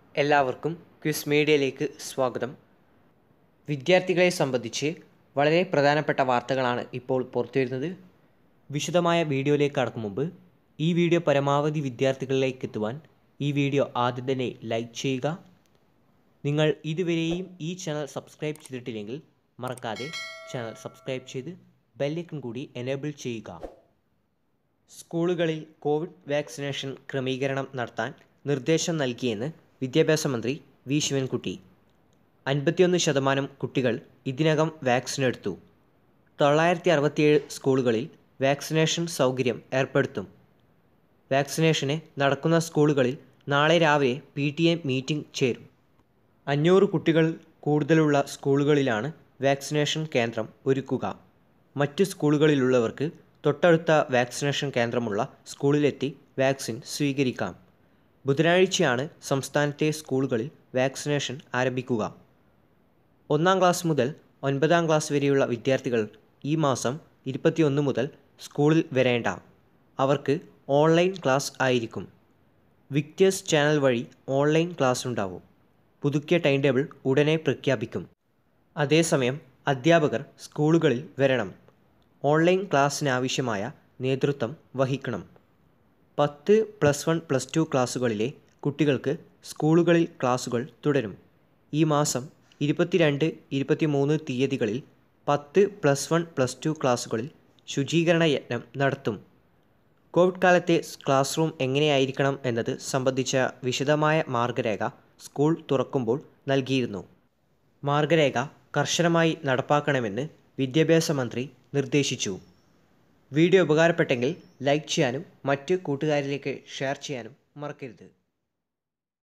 എല്ലാവർക്കും ക്വിസ് മീഡിയയിലേക്ക് സ്വാഗതം വിദ്യാർത്ഥികളെ സംബന്ധിച്ച് വളരെ പ്രധാനപ്പെട്ട വാർത്തകളാണ് ഇപ്പോൾ പുറത്തുവരുന്നത് വിശദമായ വീഡിയോയിലേക്ക് കടക്കും മുമ്പ് ഈ വീഡിയോ പരമാവധി വിദ്യാർത്ഥികളിലേക്ക് എത്തുവാൻ ഈ വീഡിയോ ആദ്യം തന്നെ ലൈക്ക് ചെയ്യുക നിങ്ങൾ ഇതുവരെയും ഈ ചാനൽ സബ്സ്ക്രൈബ് ചെയ്തിട്ടില്ലെങ്കിൽ മറക്കാതെ ചാനൽ സബ്സ്ക്രൈബ് ചെയ്ത് ബെല്ലൈക്കൺ കൂടി എനേബിൾ ചെയ്യുക സ്കൂളുകളിൽ കോവിഡ് വാക്സിനേഷൻ ക്രമീകരണം നടത്താൻ നിർദ്ദേശം നൽകിയെന്ന് വിദ്യാഭ്യാസ മന്ത്രി വി ശിവൻകുട്ടി അൻപത്തിയൊന്ന് ശതമാനം കുട്ടികൾ ഇതിനകം വാക്സിൻ എടുത്തു തൊള്ളായിരത്തി അറുപത്തിയേഴ് സ്കൂളുകളിൽ വാക്സിനേഷൻ സൗകര്യം ഏർപ്പെടുത്തും വാക്സിനേഷന് നടക്കുന്ന സ്കൂളുകളിൽ നാളെ രാവിലെ പി ടി എ മീറ്റിംഗ് ചേരും അഞ്ഞൂറ് കുട്ടികൾ കൂടുതലുള്ള സ്കൂളുകളിലാണ് വാക്സിനേഷൻ കേന്ദ്രം ഒരുക്കുക മറ്റ് സ്കൂളുകളിലുള്ളവർക്ക് തൊട്ടടുത്ത വാക്സിനേഷൻ കേന്ദ്രമുള്ള സ്കൂളിലെത്തി വാക്സിൻ സ്വീകരിക്കാം ബുധനാഴ്ചയാണ് സംസ്ഥാനത്തെ സ്കൂളുകളിൽ വാക്സിനേഷൻ ആരംഭിക്കുക ഒന്നാം ക്ലാസ് മുതൽ ഒൻപതാം ക്ലാസ് വരെയുള്ള വിദ്യാർത്ഥികൾ ഈ മാസം ഇരുപത്തിയൊന്ന് മുതൽ സ്കൂളിൽ വരേണ്ട അവർക്ക് ഓൺലൈൻ ക്ലാസ് ആയിരിക്കും വിക്ടേഴ്സ് ചാനൽ വഴി ഓൺലൈൻ ക്ലാസ് ഉണ്ടാവും പുതുക്കിയ ടൈം ടേബിൾ ഉടനെ പ്രഖ്യാപിക്കും അതേസമയം അധ്യാപകർ സ്കൂളുകളിൽ വരണം ഓൺലൈൻ ക്ലാസ്സിനാവശ്യമായ നേതൃത്വം വഹിക്കണം പത്ത് പ്ലസ് വൺ പ്ലസ് ടു ക്ലാസ്സുകളിലെ കുട്ടികൾക്ക് സ്കൂളുകളിൽ ക്ലാസുകൾ തുടരും ഈ മാസം ഇരുപത്തിരണ്ട് ഇരുപത്തിമൂന്ന് തീയതികളിൽ പത്ത് പ്ലസ് വൺ പ്ലസ് ടു ക്ലാസ്സുകളിൽ ശുചീകരണ യജ്ഞം നടത്തും കോവിഡ് കാലത്തെ ക്ലാസ് റൂം എങ്ങനെയായിരിക്കണം എന്നത് സംബന്ധിച്ച വിശദമായ മാർഗരേഖ സ്കൂൾ തുറക്കുമ്പോൾ നൽകിയിരുന്നു മാർഗരേഖ കർശനമായി നടപ്പാക്കണമെന്ന് വിദ്യാഭ്യാസ മന്ത്രി നിർദ്ദേശിച്ചു വീഡിയോ ഉപകാരപ്പെട്ടെങ്കിൽ ലൈക്ക് ചെയ്യാനും മറ്റ് കൂട്ടുകാരിലേക്ക് ഷെയർ ചെയ്യാനും മറക്കരുത്